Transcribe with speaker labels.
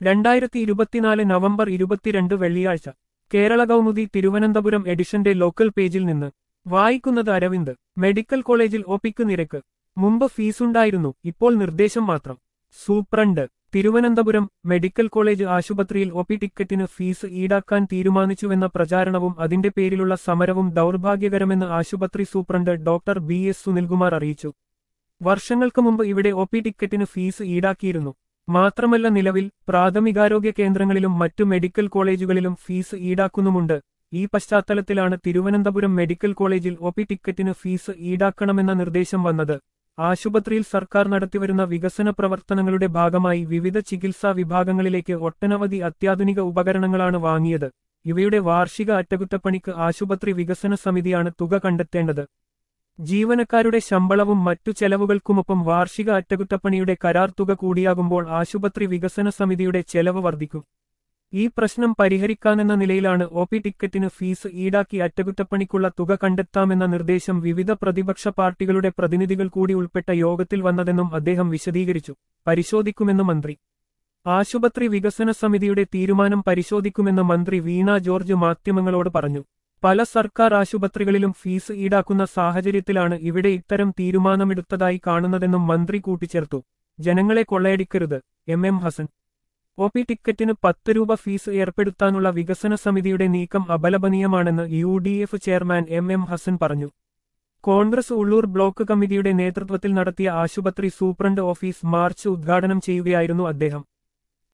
Speaker 1: രണ്ടായിരത്തി ഇരുപത്തിനാല് നവംബർ ഇരുപത്തിരണ്ട് വെള്ളിയാഴ്ച കേരള കൗമുദി തിരുവനന്തപുരം എഡിഷന്റെ ലോക്കൽ പേജിൽ നിന്ന് വായിക്കുന്നത് അരവിന്ദ് മെഡിക്കൽ കോളേജിൽ ഒപിക്ക് നിരക്ക് മുമ്പ് ഫീസുണ്ടായിരുന്നു ഇപ്പോൾ നിർദ്ദേശം മാത്രം സൂപ്രണ്ട് തിരുവനന്തപുരം മെഡിക്കൽ കോളേജ് ആശുപത്രിയിൽ ഒപി ടിക്കറ്റിന് ഫീസ് ഈടാക്കാൻ തീരുമാനിച്ചുവെന്ന പ്രചാരണവും അതിന്റെ പേരിലുള്ള സമരവും ദൗർഭാഗ്യകരമെന്ന് ആശുപത്രി superintendent doctor B S Sunilkumar അറിയിച്ചു വർഷങ്ങൾക്ക് മുമ്പ് ഇവിടെ ഒപി ടിക്കറ്റിന് ഫീസ് ഈടാക്കിയിരുന്നു മാത്രമല്ല നിലവിൽ പ്രാഥമികാരോഗ്യ കേന്ദ്രങ്ങളിലും മറ്റു മെഡിക്കൽ കോളേജുകളിലും ഫീസ് ഈടാക്കുന്നുമുണ്ട് ഈ പശ്ചാത്തലത്തിലാണ് തിരുവനന്തപുരം മെഡിക്കൽ കോളേജിൽ ഒപി ടിക്കറ്റിന് ഫീസ് ഈടാക്കണമെന്ന നിർദ്ദേശം വന്നത് ആശുപത്രിയിൽ സർക്കാർ നടത്തിവരുന്ന വികസന പ്രവർത്തനങ്ങളുടെ ഭാഗമായി വിവിധ ചികിത്സാ വിഭാഗങ്ങളിലേക്ക് ഒട്ടനവധി അത്യാധുനിക ഉപകരണങ്ങളാണ് വാങ്ങിയത് ഇവയുടെ വാർഷിക അറ്റകുറ്റപ്പണിക്ക് ആശുപത്രി വികസന സമിതിയാണ് തുക കണ്ടെത്തേണ്ടത് ജീവനക്കാരുടെ ശമ്പളവും മറ്റു ചെലവുകൾക്കുമൊപ്പം വാർഷിക അറ്റകുറ്റപ്പണിയുടെ കരാർ തുക കൂടിയാകുമ്പോൾ ആശുപത്രി വികസന സമിതിയുടെ ചെലവ് വർദ്ധിക്കും ഈ പ്രശ്നം പരിഹരിക്കാനെന്ന നിലയിലാണ് ഒ പി ടിക്കറ്റിന് ഫീസ് ഈടാക്കി അറ്റകുറ്റപ്പണിക്കുള്ള തുക കണ്ടെത്താമെന്ന നിർദ്ദേശം വിവിധ പ്രതിപക്ഷ പാർട്ടികളുടെ പ്രതിനിധികൾ കൂടി ഉൾപ്പെട്ട യോഗത്തിൽ വന്നതെന്നും അദ്ദേഹം വിശദീകരിച്ചു പരിശോധിക്കുമെന്ന് മന്ത്രി ആശുപത്രി വികസന സമിതിയുടെ തീരുമാനം പരിശോധിക്കുമെന്ന് മന്ത്രി വീണ ജോർജ് മാധ്യമങ്ങളോട് പറഞ്ഞു പല സർക്കാർ ആശുപത്രികളിലും ഫീസ് ഈടാക്കുന്ന സാഹചര്യത്തിലാണ് ഇവിടെ ഇത്തരം തീരുമാനമെടുത്തതായി കാണുന്നതെന്നും മന്ത്രി കൂട്ടിച്ചേർത്തു ജനങ്ങളെ കൊള്ളയടിക്കരുത് M M Hassan O P ടിക്കറ്റിന് പത്ത് രൂപ ഫീസ് ഏർപ്പെടുത്താനുള്ള വികസന സമിതിയുടെ നീക്കം അപലപനീയമാണെന്ന് U D F chairman M M Hassan പറഞ്ഞു കോൺഗ്രസ് ഉള്ളൂർ ബ്ലോക്ക് കമ്മിറ്റിയുടെ നേതൃത്വത്തിൽ നടത്തിയ ആശുപത്രി സൂപ്രണ്ട് ഓഫീസ് മാർച്ച് ഉദ്ഘാടനം ചെയ്യുകയായിരുന്നു അദ്ദേഹം